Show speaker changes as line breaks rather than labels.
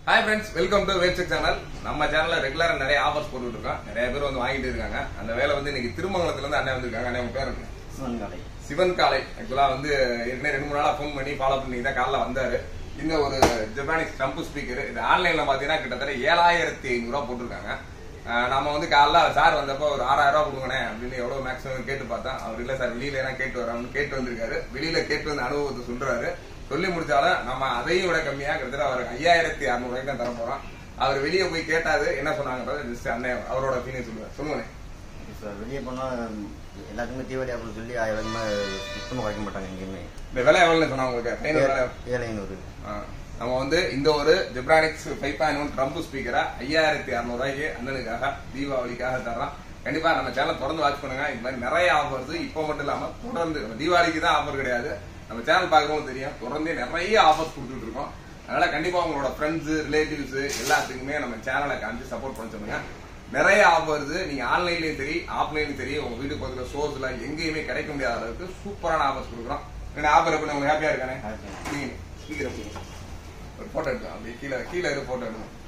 Hi friends welcome to வேப்செக் channel நம்ம சேனல்ல ரெகுலரா நிறைய ஆஃபர்ஸ் போட்டுட்டு இருக்கோம் நிறைய பேர் வந்து வாங்கிட்டு இருக்காங்க அந்த வேலை வந்து இன்னைக்கு திருமங்கலத்துல இருந்து அண்ணன் வந்திருக்காங்க அண்ணன் உங்க பேர் என்ன?
சிவன்காலை
சிவன் காலை ஆக்சுவலா வந்து ஏற்கனவே ரெண்டு மூணு நாளா ஃபோன் பண்ணி ஃபாலோ பண்ணி தான் காலைல வந்தாரு இந்த ஒரு ஜப்பானிக் ஸ்டம்ப் ஸ்பீக்கர் இது ஆன்லைன்ல பாத்தீங்கன்னா கிட்டத்தட்ட ஏழாயிரத்தி ஐநூறு ரூபா போட்டிருக்காங்க அஹ் நாம வந்து காலைல சார் வந்தப்போ ஒரு ஆறாயிரம் ரூபா கொடுங்கண்ணே அப்படின்னு எவ்வளவு மேக்ஸிமம் கேட்டு பார்த்தா அவர் இல்ல சார் வெளியில எல்லாம் கேட்டு வரான்னு கேட்டு வந்திருக்காரு வெளியில கேட்டு வந்து அனுபவத்தை சொல்றாரு சொல்லி முடிச்சாலும் நம்ம அதையும் விட கம்மியா கிட்டத்தட்ட அவருக்கு ஐயாயிரத்தி அறுநூறு ரூபாய்க்கு தான் தர போறோம் அவர் வெளியே போய் கேட்டாது என்ன சொன்னாங்கன்றது ஜஸ்ட் அண்ணன் அவரோட ஃபீலிங் சொல்லுவார் சொல்லுவானே
இப்போ வெளியே போனால் எல்லாத்துக்குமே தீபாவளி அப்படின்னு சொல்லி எல்லாருமே சுத்தமாக குறைக்க மாட்டாங்க எங்கேயுமே
இந்த விலை எவ்வளவு சொன்னாங்க உங்களுக்கு ஃபைனல் விலை
ஏழு ஐநூறு
ஆ. நம்ம வந்து இந்த ஒரு Zebronics five point one Trump ஸ்பீக்கரை ஐயாயிரத்தி அறுநூறுவாய்க்கு அண்ணனுக்காக தீபாவளிக்காக தர்றோம் கண்டிப்பா நம்ம சேனல் தொடர்ந்து வாட்ச் பண்ணுங்க இந்த மாதிரி நிறைய ஆஃபர்ஸ் இப்போ மட்டும் இல்லாம தொடர்ந்து நம்ம தீபாவளிக்கு தான் ஆஃபர் கிடையாது நம்ம சேனல் பார்க்குறவங்க தெரியும் தொடர்ந்து நிறைய ஆஃபர்ஸ் கொடுத்துட்டு இருக்கோம் அதனால கண்டிப்பா உங்களோட ஃப்ரெண்ட்ஸ் ரிலேட்டிவ்ஸ் எல்லாத்துக்குமே நம்ம சேனலை காமிச்சு சப்போர்ட் பண்ண சொல்லுங்க நிறைய ஆஃபர்ஸ் நீங்க ஆன்லைன்லயும் சரி ஆஃப்லைன்லயும் சரி உங்க வீட்டுக்கு பக்கத்துல ஷோஸ்ல எங்கேயுமே கிடைக்க முடியாத அளவுக்கு சூப்பரான ஆஃபர்ஸ் கொடுக்குறோம் ஆஃபர் எப்படி உங்களுக்கு ஹாப்பியா இருக்கானே
Happy.
நீங்க ஸ்பீக்கர் ஒரு போட்டோ எடுக்கலாம் அப்படியே கீழே கீழே இரு போட்டோ எடுக்கணும்